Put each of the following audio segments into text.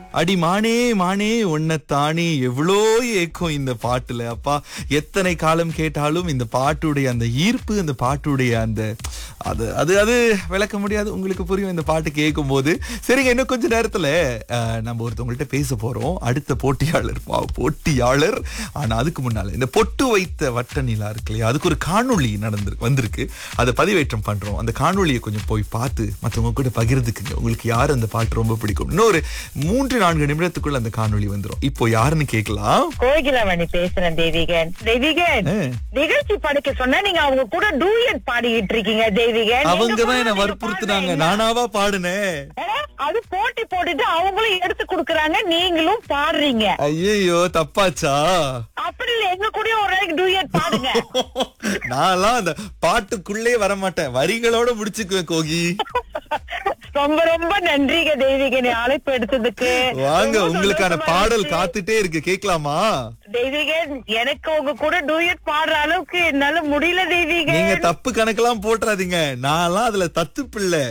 அடி மானே மானே உன்னைத்தானே எவ்வளோ ஏக்கம் இந்த பாட்டுல அப்பா எத்தனை காலம் கேட்டாலும் இந்த பாட்டுடைய அந்த ஈர்ப்பு அந்த பாட்டுடைய அந்த அது அது அது விளக்க முடியாது உங்களுக்கு புரியும் இந்த பாட்டு கேட்கும் போது சரிங்க இன்னும் கொஞ்ச நேரத்துல அஹ், நம்ம ஒருத்தவங்கள்ட்ட பேச போறோம் அடுத்த போட்டியாளர் வா, போட்டியாளர் ஆனா அதுக்கு முன்னால இந்த பொட்டு வைத்த வட்ட நிலா இருக்கு இல்லையா அதுக்கு ஒரு காணொளி நடந்து வந்திருக்கு அதை பதிவேற்றம் பண்றோம் அந்த காணொளியை கொஞ்சம் போய் பார்த்து மற்றவங்க கூட பகிர்ந்துக்குங்க உங்களுக்கு யார் அந்த பாட்டு ரொம்ப பிடிக்கும் இன்னொரு மூன்று நான்கு நிமிடத்துக்குள்ள அந்த காணொளி வந்துரும் இப்போ யாருன்னு கேட்கலாம் கோகிலாமணி பேசுறேன் தேவிகன் தேவிகன் ஆ. நிகழ்ச்சி படிக்க சொன்னா நீங்க அவங்க கூட டூயட் பாடிக்கிட்டு இருக்கீங்க தேவிகன் அவங்க எங்க தான் என்ன போனாலும் வற்புறுத்துனாங்க நீங்க பாடுறீங்க. நானாவா பாடுனேன் ஏ, அது போட்டி போட்டுட்டு அவங்களும் எடுத்து கொடுக்கறாங்க நீங்களும் பாடுறீங்க ஐயோ தப்பாச்சா அப்படி இல்ல எங்க கூட ஒரு நாளைக்கு டூயட் பாடுங்க நான்லாம் அந்த பாட்டுக்குள்ளே வர மாட்டேன் வரிகளோட முடிச்சுக்குவேன் கோகி ரொம்ப ரொம்ப நன்றிங்க தேவிகன் அழைப்பு எடுத்ததுக்கு வாங்க ரொம்ப உங்களுக்கான சந்தோஷமா பாடல் இருந்துச்சு. காத்துட்டே இருக்கு கேட்கலாமா தெய்வீகன் எனக்கு உங்க கூட டூயட் பாடுற அளவுக்கு என்னால முடியல நீங்க தெய்வீகன் தப்பு கணக்கெல்லாம் போட்டுறாதீங்க நான்லாம் அதுல தத்து பிள்ளை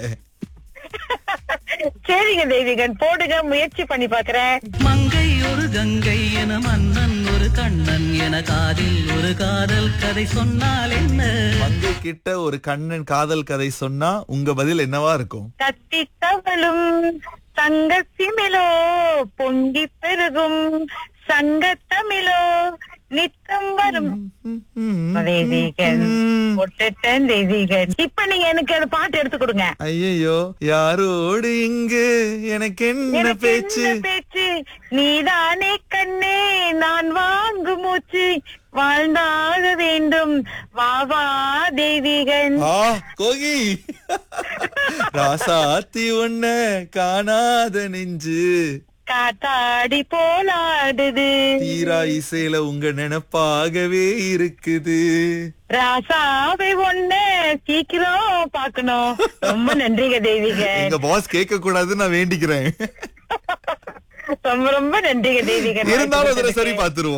சரிங்க தெய்வீகன் போடுங்க முயற்சி பண்ணி பாக்குறேன் மங்கை ஒரு கங்கை என மன்னன் ஒரு கண்ணன் என காதில் ஒரு காதல் கதை சொன்னால் என்ன மங்கை கிட்ட ஒரு கண்ணன் காதல் கதை சொன்னா உங்க பதில் என்னவா இருக்கும் கத்தி தவளும் தங்க சிமிலோ பொங்கி பெருகும் சங்க தமிழோ நித்தம் வரும் தெய்வீகன் போட்டுட்டேன் தெய்வீகன் இப்ப நீங்க எனக்கு அந்த பாட்டு எடுத்து கொடுங்க ஐயோ யாரோடு இங்கு எனக்கு என்ன எனக்கு பேச்சு என்ன பேச்சு நீதானே கண்ணே நான் வாங்கு மூச்சு வாழ்ந்தாக வேண்டும் வா வா தெய்வீகன் ஆ கோகி ராசாத்தி ஒன்ன காணாத நெஞ்சு காத்தாடி போலாடுது தீரா இசையில உங்க நினைப்பாகவே இருக்குது ராசாவை ஒண்ணு சீக்கிரம் பாக்கணும் ரொம்ப நன்றிங்க தெய்வீகன் எங்க பாஸ் கேட்க கூடாதுன்னு நான் வேண்டிக்கிறேன் ரொம்ப ரொம்ப நன்றிங்க தெய்வீகன் இருந்தாலும் அதுல சரி பாத்துருவோம்